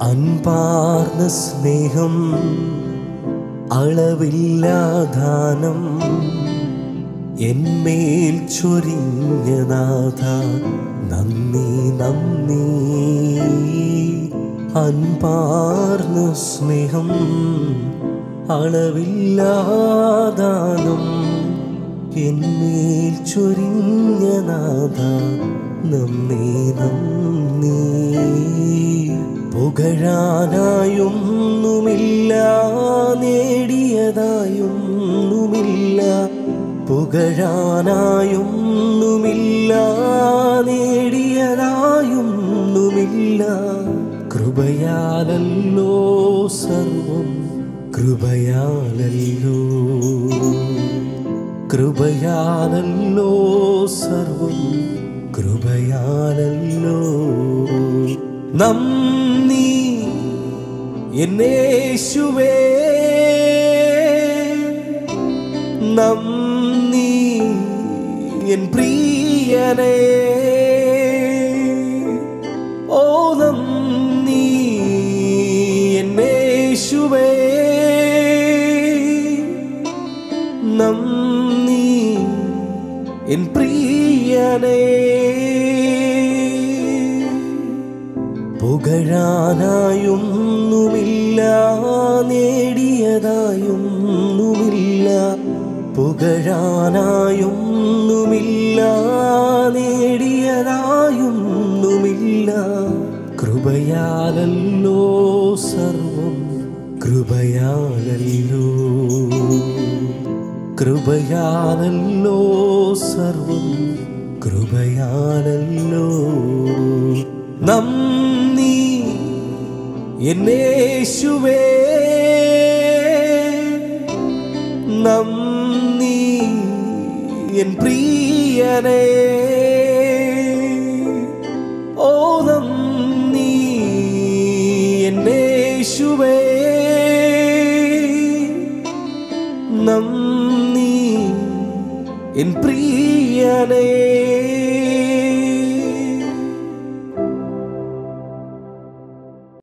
അൻപാർന്ന സ്നേഹം അളവില്ലാദാനം എന്മേൽ ചൊരിഞ്ഞ നാഥ നന്ദി നന്ദി അൻപാർന്ന സ്നേഹം അളവില്ലാദാനം എന്മേൽ ചൊരിഞ്ഞ നാഥ നന്ദി നന്ദി പുകഴാനായൊന്നുമില്ല നേടിയതായൊന്നുമില്ല പുകഴാനായൊന്നുമില്ല നേടിയതായൊന്നുമില്ല കൃപയാലല്ലോ സർവം കൃപയാലല്ലോ കൃപയാലല്ലോ സർവം കൃപയാലല്ലോ നന്ദി എന്നേശുവേ നന്ദി എൻ പ്രിയനേ ഓ നന്ദി എന്നേശുവേ നന്ദി എൻ പ്രിയനേ പുകഴാനായൊന്നുമില്ല നേടിയതായൊന്നുമില്ല പുകഴാനായൊന്നുമില്ല നേടിയതായൊന്നുമില്ല കൃപയാലല്ലോ സർവം കൃപയാലല്ലോ കൃപയാലല്ലോ സർവം കൃപയാലല്ലോ നന്ദി എന്നേശുവേ നന്ദി എൻ പ്രിയനേ ഓ നന്ദി എന്നേശുവേ നന്ദി എൻ പ്രിയനേ